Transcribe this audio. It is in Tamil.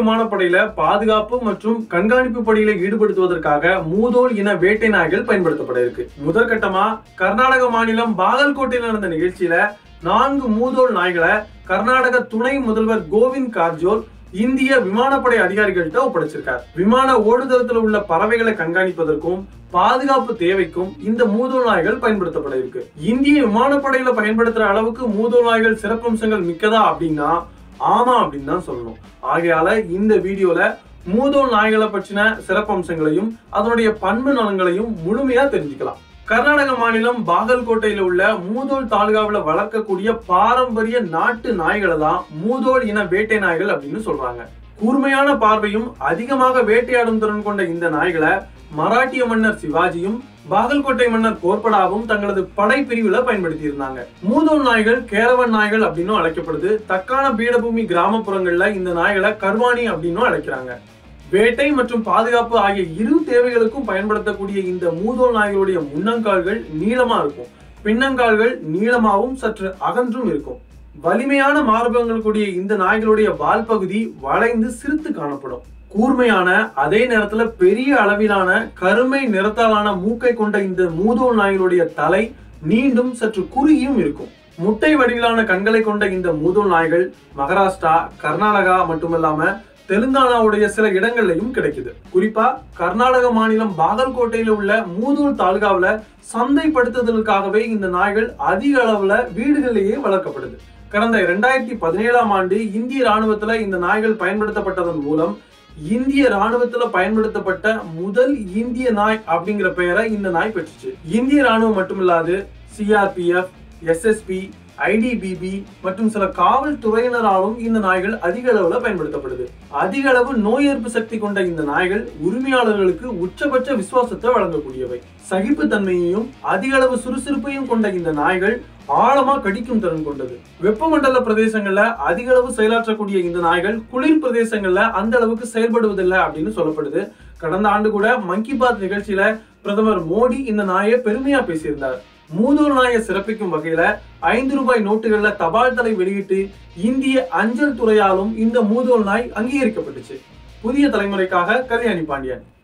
விமானப்படையில பாதுகாப்பு மற்றும் கண்காணிப்பு பணியில ஈடுபடுத்துவதற்காக மூதோல் இன வேட்டை நாய்கள் பயன்படுத்தப்பட இருக்கு முதற்கட்டமா கர்நாடக மாநிலம் பாகல்கோட்டையில் நடந்த நிகழ்ச்சியில நான்கு மூதோல் நாய்களை கர்நாடக துணை முதல்வர் கோவிந்த் கார்ஜோல் இந்திய விமானப்படை அதிகாரிகள்கிட்ட ஒப்படைச்சிருக்கார் விமான ஓடுதளத்தில் உள்ள பறவைகளை கண்காணிப்பதற்கும் பாதுகாப்பு தேவைக்கும் இந்த மூதோல் நாய்கள் பயன்படுத்தப்பட இருக்கு இந்திய விமானப்படையில பயன்படுத்துற அளவுக்கு மூதோல் நாய்கள் சிறப்பம்சங்கள் மிக்கதா அப்படின்னா ஆமா அப்படின்னு தான் சொல்லணும் ஆகையால இந்த வீடியோல மூதோல் நாய்களை பற்றின சிறப்பம்சங்களையும் அதனுடைய பண்பு நலன்களையும் முழுமையா தெரிஞ்சுக்கலாம் கர்நாடக மாநிலம் பாகல்கோட்டையில உள்ள மூதோல் தாலுகாவில் வளர்க்கக்கூடிய பாரம்பரிய நாட்டு நாய்களை தான் மூதோல் இன வேட்டை நாய்கள் அப்படின்னு சொல்றாங்க கூர்மையான பார்வையும் அதிகமாக வேட்டையாடும் திறன் கொண்ட இந்த நாய்களை மராட்டிய மன்னர் சிவாஜியும் பாகல்கோட்டை மன்னர் கோர்படாவும் தங்களது படை பிரிவுல பயன்படுத்தி இருந்தாங்க மூதோல் நாய்கள் கேரவன் நாய்கள் அப்படின்னு அழைக்கப்படுது தக்கான பீடபூமி கிராமப்புறங்கள்ல இந்த நாய்களை கர்வாணி அப்படின்னு அழைக்கிறாங்க வேட்டை மற்றும் பாதுகாப்பு ஆகிய இரு தேவைகளுக்கும் பயன்படுத்தக்கூடிய இந்த மூதோல் நாய்களுடைய முன்னங்கால்கள் நீளமா இருக்கும் பின்னங்கால்கள் நீளமாவும் சற்று அகன்றும் இருக்கும் வலிமையான மார்பகங்கள் கூடிய இந்த நாய்களுடைய வால் பகுதி வளைந்து சிரித்து காணப்படும் கூர்மையான அதே நேரத்துல பெரிய அளவிலான கருமை நிறத்தாலான மூக்கை கொண்ட இந்த மூதோல் நாய்களுடைய தலை நீண்டும் சற்று குறுகியும் இருக்கும் முட்டை வடிவிலான கண்களை கொண்ட இந்த மூதோல் நாய்கள் மகாராஷ்டிரா கர்நாடகா மட்டுமல்லாம தெலுங்கானாவுடைய சில இடங்கள்லயும் கிடைக்குது குறிப்பா கர்நாடக மாநிலம் பாகல்கோட்டையில உள்ள மூதூர் தாலுகாவுல சந்தைப்படுத்துதலுக்காகவே இந்த நாய்கள் அதிக அளவுல வீடுகளிலேயே வளர்க்கப்படுது கடந்த இரண்டாயிரத்தி பதினேழாம் ஆண்டு இந்திய ராணுவத்துல இந்த நாய்கள் பயன்படுத்தப்பட்டதன் மூலம் இந்திய ராணுவத்துல பயன்படுத்தப்பட்ட முதல் இந்திய நாய் அப்படிங்கிற பெயரை இந்த நாய் பெற்றுச்சு இந்திய ராணுவம் மட்டுமில்லாது சிஆர்பிஎஃப் எஸ்எஸ்பி ஐடிபிபி மற்றும் சில காவல்துறையினராலும் இந்த நாய்கள் அதிக அளவுல பயன்படுத்தப்படுது அதிக அளவு நோய் எதிர்ப்பு சக்தி கொண்ட இந்த நாய்கள் உரிமையாளர்களுக்கு உச்சபட்ச விசுவாசத்தை வழங்கக்கூடியவை சகிப்புத்தன்மையையும் அதிக அளவு சுறுசுறுப்பையும் கொண்ட இந்த நாய்கள் ஆழமா கடிக்கும் திறன் கொண்டது வெப்பமண்டல பிரதேசங்கள்ல அதிக அளவு செயலாற்றக்கூடிய இந்த நாய்கள் குளிர் பிரதேசங்கள்ல அந்த அளவுக்கு செயல்படுவதில்லை அப்படின்னு சொல்லப்படுது கடந்த ஆண்டு கூட மங்கி பாத் நிகழ்ச்சியில பிரதமர் மோடி இந்த நாயை பெருமையா பேசியிருந்தார் மூதூர் நாயை சிறப்பிக்கும் வகையில ஐந்து ரூபாய் நோட்டுகள்ல தபால் தலை வெளியிட்டு இந்திய அஞ்சல் துறையாலும் இந்த மூதோல் நாய் அங்கீகரிக்கப்பட்டுச்சு புதிய தலைமுறைக்காக கல்யாணி பாண்டியன்